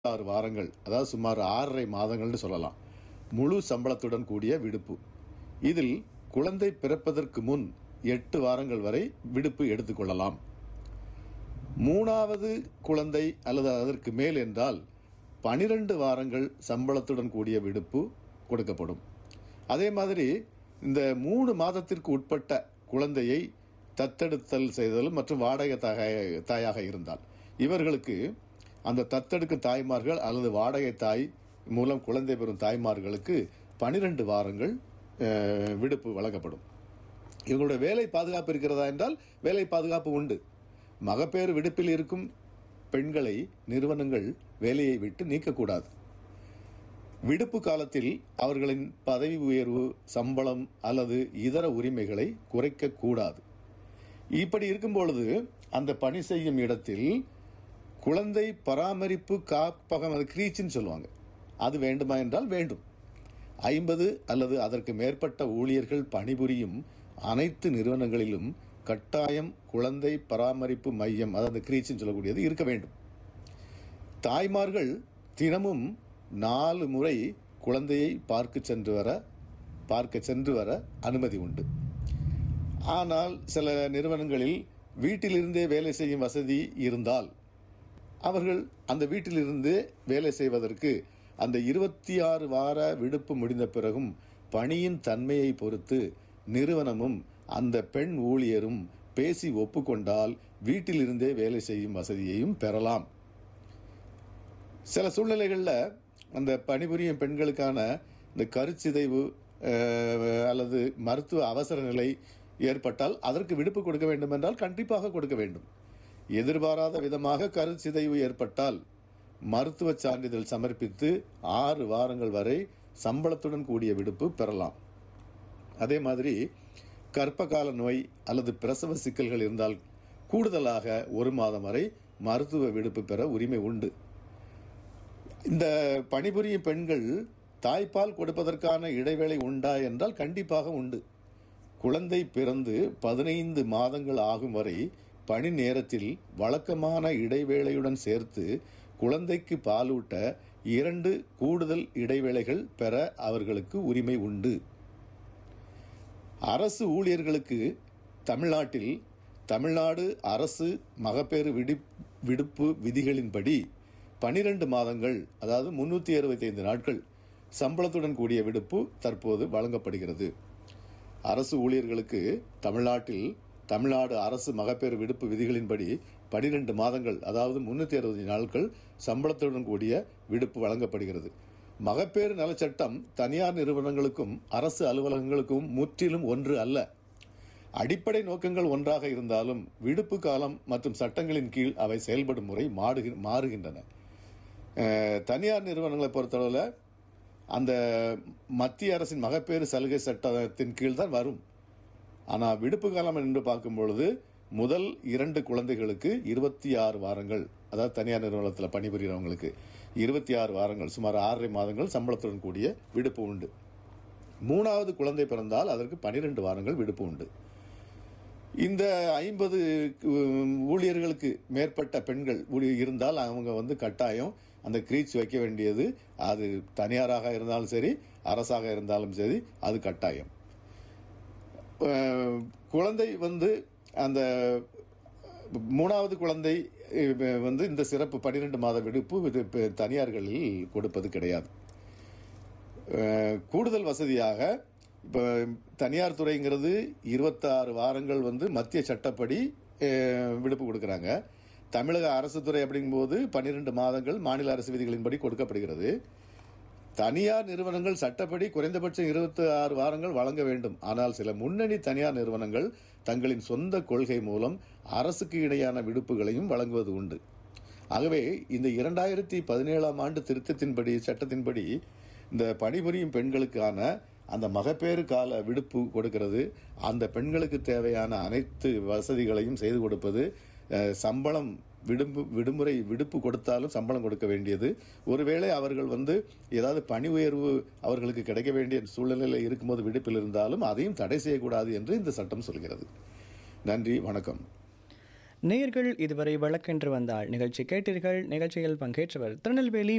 ஆறு வாரங்கள் அதாவது சுமார் ஆறரை மாதங்கள்னு சொல்லலாம் முழு சம்பளத்துடன் கூடிய விடுப்பு இதில் குழந்தை பிறப்பதற்கு முன் எட்டு வாரங்கள் வரை விடுப்பு எடுத்துக்கொள்ளலாம் மூணாவது குழந்தை அல்லது அதற்கு மேல் என்றால் பனிரெண்டு வாரங்கள் சம்பளத்துடன் கூடிய விடுப்பு கொடுக்கப்படும் அதே மாதிரி இந்த மூணு மாதத்திற்கு உட்பட்ட குழந்தையை தத்தெடுத்தல் செய்தல் மற்றும் வாடகை தாய- தாயாக இருந்தால் இவர்களுக்கு அந்த தத்தெடுக்கும் தாய்மார்கள் அல்லது வாடகை தாய் மூலம் குழந்தை பெறும் தாய்மார்களுக்கு பனிரெண்டு வாரங்கள் அஹ், விடுப்பு வழங்கப்படும் இவங்களுடைய வேலை பாதுகாப்பு இருக்கிறதா என்றால் வேலை பாதுகாப்பு உண்டு மகப்பேறு விடுப்பில் இருக்கும் பெண்களை நிறுவனங்கள் வேலையை விட்டு நீக்கக்கூடாது விடுப்பு காலத்தில் அவர்களின் பதவி உயர்வு சம்பளம் அல்லது இதர உரிமைகளை குறைக்க கூடாது இப்படி இருக்கும் பொழுது அந்த பணி செய்யும் இடத்தில் குழந்தை பராமரிப்பு காப்பகம் அது கிரீச்சின்னு சொல்லுவாங்க அது வேண்டுமா என்றால் வேண்டும் ஐம்பது அல்லது அதற்கு மேற்பட்ட ஊழியர்கள் பணிபுரியும் அனைத்து நிறுவனங்களிலும் கட்டாயம் குழந்தை பராமரிப்பு மையம் அதாவது கிரீச்சின்னு சொல்லக்கூடியது இருக்க வேண்டும் தாய்மார்கள் தினமும் நாலு முறை குழந்தையை பார்க்க சென்று வர பார்க்க சென்று வர அனுமதி உண்டு ஆனால் சில நிறுவனங்களில் வீட்டிலிருந்தே வேலை செய்யும் வசதி இருந்தால் அவர்கள் அந்த வீட்டிலிருந்து வேலை செய்வதற்கு அந்த இருபத்தி ஆறு வார விடுப்பு முடிந்த பிறகும் பணியின் தன்மையை பொறுத்து நிறுவனமும் அந்த பெண் ஊழியரும் பேசி ஒப்புக்கொண்டால் வீட்டிலிருந்தே வேலை செய்யும் வசதியையும் பெறலாம் சில சூழ்நிலைகளில் அந்த பணிபுரியும் பெண்களுக்கான இந்த கருச்சிதைவு அஹ், அல்லது மருத்துவ அவசர நிலை ஏற்பட்டால் அதற்கு விடுப்பு கொடுக்க வேண்டும் என்றால் கண்டிப்பாக கொடுக்க வேண்டும் எதிர்பாராத விதமாக கருச்சிதைவு ஏற்பட்டால் மருத்துவ சான்றிதழ் சமர்ப்பித்து ஆறு வாரங்கள் வரை சம்பளத்துடன் கூடிய விடுப்பு பெறலாம் அதே மாதிரி கர்ப்பகால நோய் அல்லது பிரசவ சிக்கல்கள் இருந்தால் கூடுதலாக ஒரு மாதம் வரை மருத்துவ விடுப்பு பெற உரிமை உண்டு இந்த பணிபுரியும் பெண்கள் தாய்ப்பால் கொடுப்பதற்கான இடைவேளை உண்டா என்றால் கண்டிப்பாக உண்டு குழந்தை பிறந்து பதினைந்து மாதங்கள் ஆகும் வரை பணி நேரத்தில் வழக்கமான இடைவேளையுடன் சேர்த்து குழந்தைக்கு பாலூட்ட இரண்டு கூடுதல் இடைவேளைகள் பெற அவர்களுக்கு உரிமை உண்டு அரசு ஊழியர்களுக்கு தமிழ்நாட்டில் தமிழ்நாடு அரசு மகப்பேறு விடி விடுப்பு விதிகளின்படி பனிரெண்டு மாதங்கள் அதாவது முன்னூற்றி அறுபத்தைந்து நாட்கள் சம்பளத்துடன் கூடிய விடுப்பு தற்போது வழங்கப்படுகிறது அரசு ஊழியர்களுக்கு தமிழ்நாட்டில் தமிழ்நாடு அரசு மகப்பேறு விடுப்பு விதிகளின்படி பனிரெண்டு மாதங்கள் அதாவது முன்னூற்றி அறுபது நாட்கள் சம்பளத்துடன் கூடிய விடுப்பு வழங்கப்படுகிறது மகப்பேறு நலச்சட்டம் தனியார் நிறுவனங்களுக்கும் அரசு அலுவலகங்களுக்கும் முற்றிலும் ஒன்று அல்ல அடிப்படை நோக்கங்கள் ஒன்றாக இருந்தாலும் விடுப்பு காலம் மற்றும் சட்டங்களின் கீழ் அவை செயல்படும் முறை மாடுகி- மாறுகின்றன அஹ், தனியார் நிறுவனங்களை பொறுத்தளவில் அந்த மத்திய அரசின் மகப்பேறு சலுகை சட்டத்தின் கீழ் தான் வரும் ஆனால் விடுப்பு காலம் என்று பார்க்கும் பொழுது முதல் இரண்டு குழந்தைகளுக்கு இருபத்தி ஆறு வாரங்கள் அதாவது தனியார் நிறுவனத்தில் பணிபுரியறவங்களுக்கு இருபத்தி ஆறு வாரங்கள் சுமார் ஆறரை மாதங்கள் சம்பளத்துடன் கூடிய விடுப்பு உண்டு மூணாவது குழந்தை பிறந்தால் அதற்கு பனிரெண்டு வாரங்கள் விடுப்பு உண்டு இந்த ஐம்பது ஊழியர்களுக்கு மேற்பட்ட பெண்கள் ஊழி- இருந்தால் அவங்க வந்து கட்டாயம் அந்த கிரீச் வைக்க வேண்டியது அது தனியாராக இருந்தாலும் சரி அரசாக இருந்தாலும் சரி அது கட்டாயம் அஹ், குழந்தை வந்து அந்த மூணாவது குழந்தை அஹ், வந்து இந்த சிறப்பு பன்னிரெண்டு மாத விடுப்பு இது இப்ப தனியார்களில் கொடுப்பது கிடையாது அஹ், கூடுதல் வசதியாக இப்போ தனியார் துறைங்கிறது இருபத்தாறு வாரங்கள் வந்து மத்திய சட்டப்படி அஹ், விடுப்பு கொடுக்குறாங்க தமிழக அரசு துறை அப்படிங்கும்போது பன்னிரெண்டு மாதங்கள் மாநில அரசு விதிகளின்படி கொடுக்கப்படுகிறது தனியார் நிறுவனங்கள் சட்டப்படி குறைந்தபட்சம் இருபத்தி ஆறு வாரங்கள் வழங்க வேண்டும் ஆனால் சில முன்னணி தனியார் நிறுவனங்கள் தங்களின் சொந்த கொள்கை மூலம் அரசுக்கு இணையான விடுப்புகளையும் வழங்குவது உண்டு ஆகவே இந்த இரண்டாயிரத்தி பதினேழாம் ஆண்டு திருத்தத்தின்படி சட்டத்தின்படி இந்த பணிபுரியும் பெண்களுக்கான அந்த மகப்பேறு கால விடுப்பு கொடுக்கிறது அந்த பெண்களுக்கு தேவையான அனைத்து வசதிகளையும் செய்து கொடுப்பது அஹ், சம்பளம் விடுப்பு விடுமுறை விடுப்பு கொடுத்தாலும் சம்பளம் கொடுக்க வேண்டியது ஒருவேளை அவர்கள் வந்து ஏதாவது பணி உயர்வு அவர்களுக்கு கிடைக்க வேண்டிய சூழ்நிலையில் இருக்கும்போது விடுப்பில் இருந்தாலும் அதையும் தடை செய்யக்கூடாது என்று இந்த சட்டம் சொல்கிறது நன்றி வணக்கம் நேயர்கள் இதுவரை வழக்கென்று வந்தால் நிகழ்ச்சி கேட்டீர்கள் நிகழ்ச்சியில் பங்கேற்றவர் திருநெல்வேலி